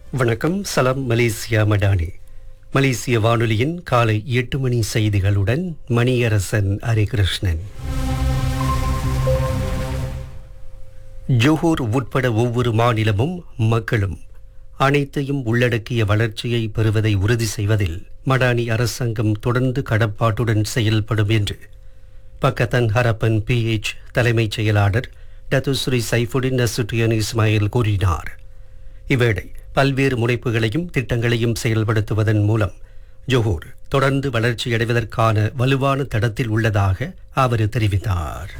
வணக்கம் சலாம் மலேசியா மடானி மலேசிய வானொலியின் காலை எட்டு மணி செய்திகளுடன் மணியரசன் ஹரிகிருஷ்ணன் ஜோஹூர் உட்பட ஒவ்வொரு மாநிலமும் மக்களும் அனைத்தையும் உள்ளடக்கிய வளர்ச்சியை பெறுவதை உறுதி செய்வதில் மடானி அரசாங்கம் தொடர்ந்து கடப்பாட்டுடன் செயல்படும் என்று பக்கத்தன் ஹரப்பன் பிஎச் தலைமைச் செயலாளர் டத்துஸ்ரீ சைஃபுடின் நசுட்டியன் இஸ்மாயில் கூறினார் இவ்வேளை பல்வேறு முனைப்புகளையும் திட்டங்களையும் செயல்படுத்துவதன் மூலம் ஜோஹூர் தொடர்ந்து வளர்ச்சியடைவதற்கான வலுவான தடத்தில் உள்ளதாக அவர் தெரிவித்தார்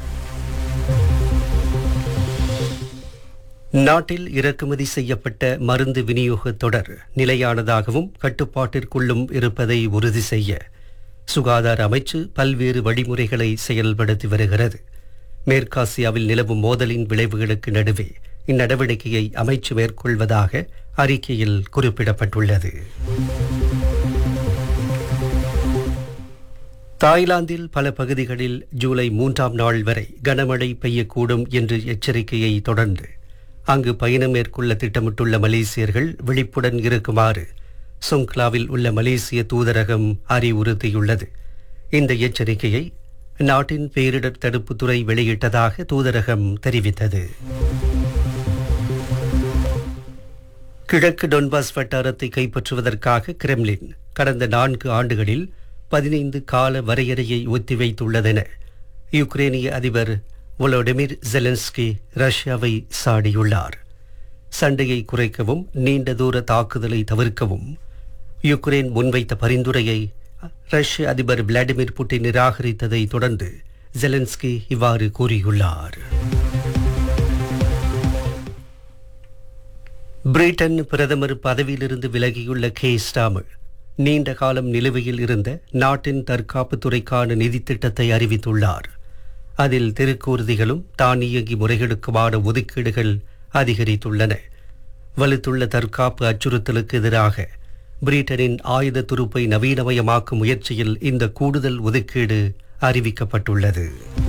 நாட்டில் இறக்குமதி செய்யப்பட்ட மருந்து விநியோக தொடர் நிலையானதாகவும் கட்டுப்பாட்டிற்குள்ளும் இருப்பதை உறுதி செய்ய சுகாதார அமைச்சு பல்வேறு வழிமுறைகளை செயல்படுத்தி வருகிறது மேற்காசியாவில் நிலவும் மோதலின் விளைவுகளுக்கு நடுவே இந்நடவடிக்கையை அமைச்சு மேற்கொள்வதாக அறிக்கையில் குறிப்பிடப்பட்டுள்ளது தாய்லாந்தில் பல பகுதிகளில் ஜூலை மூன்றாம் நாள் வரை கனமழை பெய்யக்கூடும் என்று எச்சரிக்கையை தொடர்ந்து அங்கு பயணம் மேற்கொள்ள திட்டமிட்டுள்ள மலேசியர்கள் விழிப்புடன் இருக்குமாறு சுங்க்லாவில் உள்ள மலேசிய தூதரகம் அறிவுறுத்தியுள்ளது இந்த எச்சரிக்கையை நாட்டின் பேரிடர் தடுப்புத்துறை வெளியிட்டதாக தூதரகம் தெரிவித்தது கிழக்கு டொன்பாஸ் வட்டாரத்தை கைப்பற்றுவதற்காக கிரெம்லின் கடந்த நான்கு ஆண்டுகளில் பதினைந்து கால வரையறையை ஒத்திவைத்துள்ளதென யுக்ரேனிய அதிபர் வொலோடிமிர் ஜெலன்ஸ்கி ரஷ்யாவை சாடியுள்ளார் சண்டையை குறைக்கவும் நீண்ட தூர தாக்குதலை தவிர்க்கவும் யுக்ரைன் முன்வைத்த பரிந்துரையை ரஷ்ய அதிபர் விளாடிமிர் புட்டின் நிராகரித்ததை தொடர்ந்து ஜெலன்ஸ்கி இவ்வாறு கூறியுள்ளார் பிரிட்டன் பிரதமர் பதவியிலிருந்து விலகியுள்ள கே ஸ்டாமர் நீண்ட காலம் நிலுவையில் இருந்த நாட்டின் தற்காப்பு துறைக்கான நிதி திட்டத்தை அறிவித்துள்ளார் அதில் திருக்கூறுதிகளும் தானியங்கி முறைகளுக்குமான ஒதுக்கீடுகள் அதிகரித்துள்ளன வலுத்துள்ள தற்காப்பு அச்சுறுத்தலுக்கு எதிராக பிரிட்டனின் ஆயுத துருப்பை நவீனமயமாக்கும் முயற்சியில் இந்த கூடுதல் ஒதுக்கீடு அறிவிக்கப்பட்டுள்ளது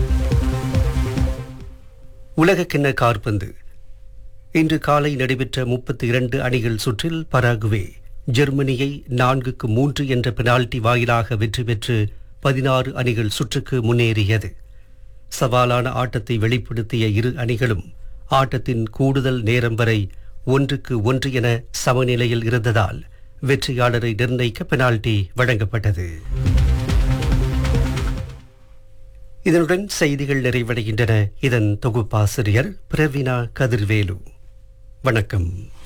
உலகக்கிண்ண கார்பந்து இன்று காலை நடைபெற்ற முப்பத்தி இரண்டு அணிகள் சுற்றில் பராகுவே ஜெர்மனியை நான்குக்கு மூன்று என்ற பெனால்டி வாயிலாக வெற்றி பெற்று பதினாறு அணிகள் சுற்றுக்கு முன்னேறியது சவாலான ஆட்டத்தை வெளிப்படுத்திய இரு அணிகளும் ஆட்டத்தின் கூடுதல் நேரம் வரை ஒன்றுக்கு ஒன்று என சமநிலையில் இருந்ததால் வெற்றியாளரை நிர்ணயிக்க பெனால்டி வழங்கப்பட்டது இதனுடன் செய்திகள் நிறைவடைகின்றன இதன் தொகுப்பாசிரியர் பிரவீனா கதிர்வேலு வணக்கம்